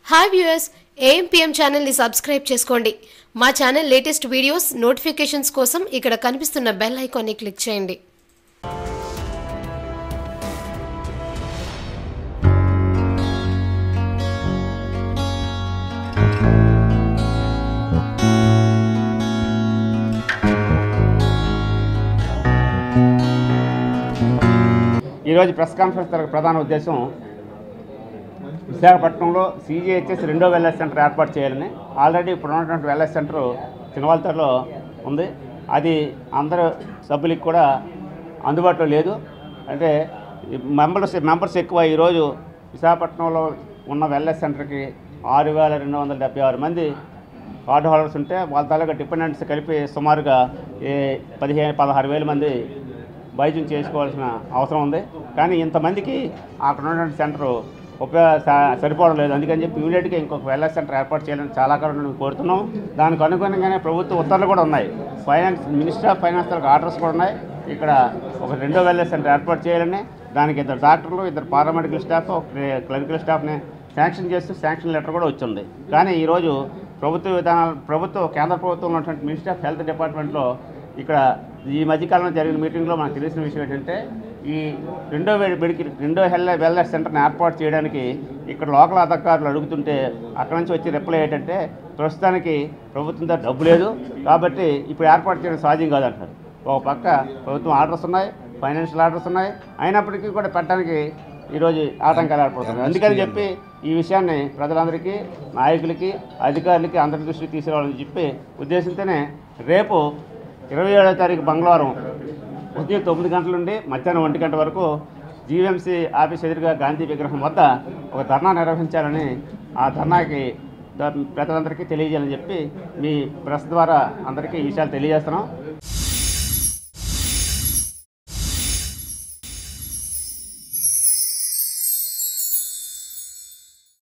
hi viewers AMPM ఛానల్ని subscribe చేసుకోండి మా ఛానల్ లేటెస్ట్ వీడియోస్ నోటిఫికేషన్స్ కోసం ఇక్కడ కనిపిస్తున్న బెల్ ఐకాన్ని క్లిక్ చేయండి ఈరోజు ప్రెస్ కాన్ఫరెన్స్ జరగ ప్రధాన ఉద్దేశం విశాఖపట్నంలో సీజీహెచ్ఎస్ రెండో వెల్నెస్ సెంటర్ ఏర్పాటు చేయాలని ఆల్రెడీ ఇప్పుడు ఉన్నటువంటి వెల్నెస్ సెంటర్ చినవాల్తర్లో ఉంది అది అందరు సభ్యులకి కూడా అందుబాటులో లేదు అంటే మెంబర్స్ మెంబర్స్ ఎక్కువ ఈరోజు విశాఖపట్నంలో ఉన్న వెల్నెస్ సెంటర్కి ఆరు వేల రెండు వందల డెబ్బై ఆరు మంది కార్డు హోల్డర్స్ ఉంటే వాళ్ళ తాలూకా డిపెండెంట్స్ కలిపి సుమారుగా ఏ పదిహేను పదహారు వేల మంది వైద్యం చేసుకోవాల్సిన అవసరం ఉంది కానీ ఇంతమందికి అక్కడ ఉన్నటువంటి సెంటర్ ఉపయోగ స- సరిపోవడం లేదు అందుకని చెప్పి ఇమీడియట్గా ఇంకొక వెల్నెస్ సెంటర్ ఏర్పాటు చేయాలని చాలా కాలం నుండి కోరుతున్నాం దానికి అనుగుణంగానే ప్రభుత్వ ఉత్తర్వులు కూడా ఉన్నాయి finance minister of finance taluka orders కూడా ఉన్నాయి ఇక్కడ ఒక రెండో వెల్నెస్ సెంటర్ ఏర్పాటు చేయాలని దానికి ఇద్దరు డాక్టర్లు ఇద్దరు పారామెడికల్ స్టాఫ్ ఒక క్లినికల్ స్టాఫ్ని శాంక్షన్ చేస్తూ శాంక్షన్ లెటర్ కూడా వచ్చింది కానీ ఈరోజు ప్రభుత్వ విధానాలు ప్రభుత్వ కేంద్ర ప్రభుత్వంలో ఉన్నటువంటి మినిస్టర్ ఆఫ్ హెల్త్ డిపార్ట్మెంట్లో ఇక్కడ ఈ మధ్యకాలంలో జరిగిన మీటింగ్లో మనకు తెలిసిన విషయం ఏంటంటే ఈ రెండో వేడి బెడికి రెండో హెల్ వెల్నెస్ సెంటర్ని ఏర్పాటు చేయడానికి ఇక్కడ లోకల్ అధికారులు అడుగుతుంటే అక్కడ నుంచి వచ్చి రిప్లై ఏంటంటే ప్రస్తుతానికి ప్రభుత్వం దగ్గర డబ్బు లేదు కాబట్టి ఇప్పుడు ఏర్పాటు చేయడం సాధ్యం కాదంటారు ఒక పక్క ప్రభుత్వం ఆర్డర్స్ ఉన్నాయి ఫైనాన్షియల్ ఆర్డర్స్ ఉన్నాయి అయినప్పటికీ కూడా పెట్టడానికి ఈరోజు ఆటంకాలు ఏర్పడుతున్నాయి అందుకని చెప్పి ఈ విషయాన్ని ప్రజలందరికీ నాయకులకి అధికారులకి అందరి దృష్టికి తీసుకురావాలని చెప్పి ఉద్దేశంతోనే రేపు ఇరవై ఏడో తారీఖు మంగళవారం ఉదయం తొమ్మిది గంటల నుండి మధ్యాహ్నం ఒంటి గంట వరకు జీవీఎంసీ ఆఫీస్ ఎదురుగా గాంధీ విగ్రహం వద్ద ఒక ధర్నా నిర్వహించాలని ఆ ధర్నాకి ద- ప్రజలందరికీ తెలియజేయాలని చెప్పి మీ ప్రెస్ ద్వారా అందరికీ ఈ విషయాలు తెలియజేస్తున్నాం